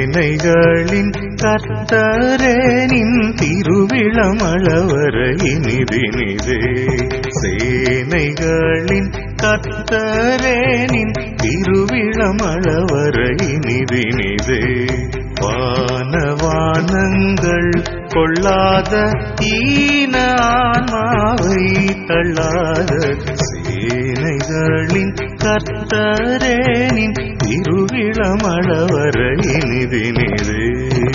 சேனைகளின் கர்த்தரேனின் திருவிழமளவர இனிதினிதே சேனைகளின் கர்த்தரேனின் திருவிழமளவர இனிதினிதே வானவானங்கள் கொள்ளாத ஈன ஆன்மாவை தள்ளாத சேனைகளின் கர்த்தரேனின் திருவிழமளவர இனிதினிதே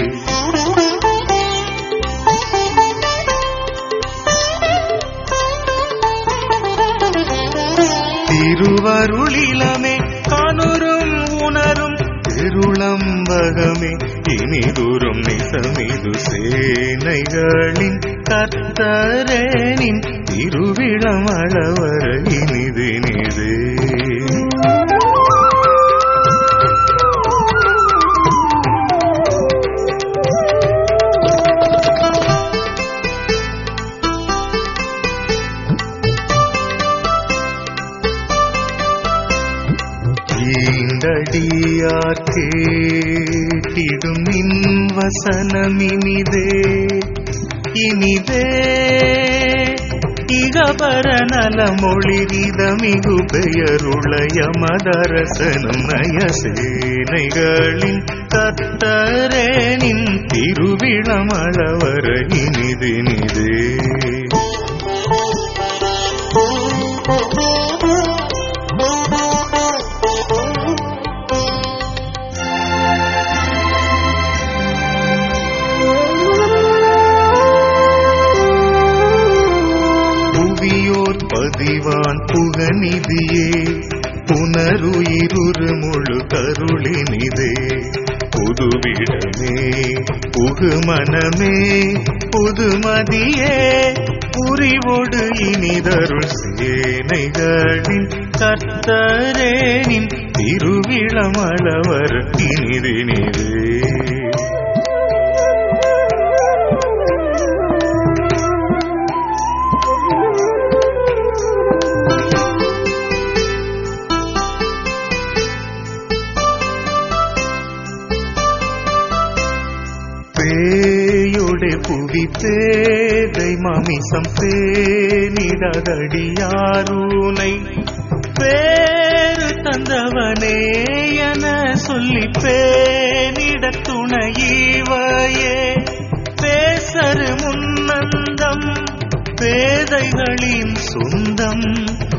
திருவருளிலமே காணுறும் உணரும் திருளம்பகமே இனிதுரும் நிசமிது சேனைகளின் கர்த்தரேனின் திருவிழமளவர இனிதினிதே ஈண்டடியார் கேட்டிடும் நின் வசனமினிதே இனிதே இகபர நலமொழிரிதமிகு பெயருளைய மதரசனும் நயசேனைகளின் கத்தரேனின் திருவிழமளவர இனிதினிதே புவியோர் பதிவான் புகநிதியே புனருயிருரு முழு கருளினிதே புதுவிடமே புகுமனமே புதுமதியே புரிவோடு இனிதருள் சேனைகளின் கர்த்தரேனின் திருவிழமளவர் இனிதினிதே பேயுടെ புவி பேதை மாமிசம் பேனிடதடியாரூனை பேரு தந்தவனே என சொல்லி பேனிட துணையீவையே பேசரு முன்னந்தம் பேதைகளின் சொந்தம்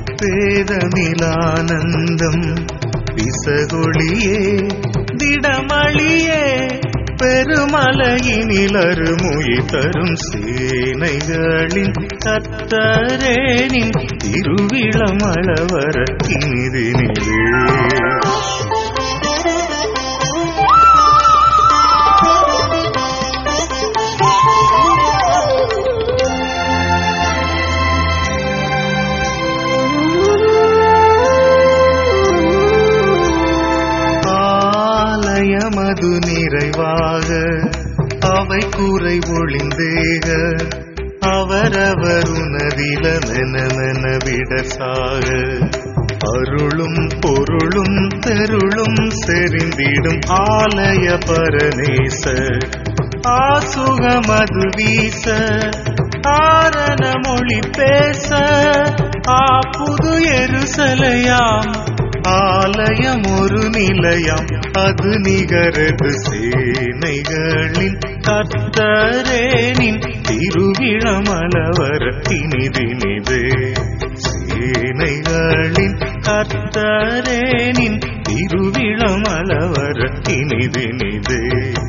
பேதமிலானந்தம் விசகொளியே திடமளியே பெருமலையினிலரு மொழி தரும் சேனைகளின் கத்தரேனின் திருவிழமளவர இனிதினிலே ஆலயமது நிறைவாக அவை குறை ஒளிந்தேக அவரவர் உனதில மென விடசாக அருளும் பொருளும் தெருளும் செறிந்திடும் ஆலய பரநேச ஆசுகமது வீச ஆரண மொழி பேச ஆ புது எருசலையாம் ஆலயம் ஒரு நிலையம் அது நிகரது சேனைகளின் கத்தரேனின் திருவிழமளவர் இனிதினிதே சேனைகளின் கத்தரேனின் திருவிழமளவர் இனிதினிதே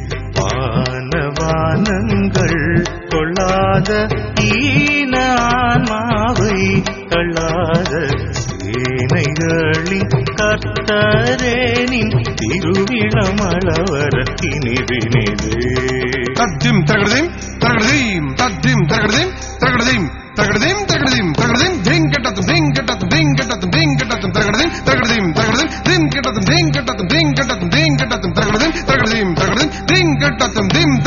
வானவானங்கள் கொள்ளாத ஈன ஆன்மாவை தள்ளாத சேனைகளின் கர்த்தரேனின் திருவிழமளவர் இனிதினிதே தத்திம் தகடதையும் தகடதையும் தத்திம் தகடதையும் தகடதையும் தகடதையும் தகடதையும் தகடதையும் திங் கட்டத்தும் திங் கட்டத்தும் திங் கட்டத்தும் திங் கட்டத்தும் தகடதையும் தகடதையும் தகடதையும் திங் கட்டத்தும் திங் கட்டத்தும் திங் கட்டத்தும் திங் கட்டத்தும் தகடதையும் தகடதையும் தகடதையும் திங் கட்டத்தும் திம்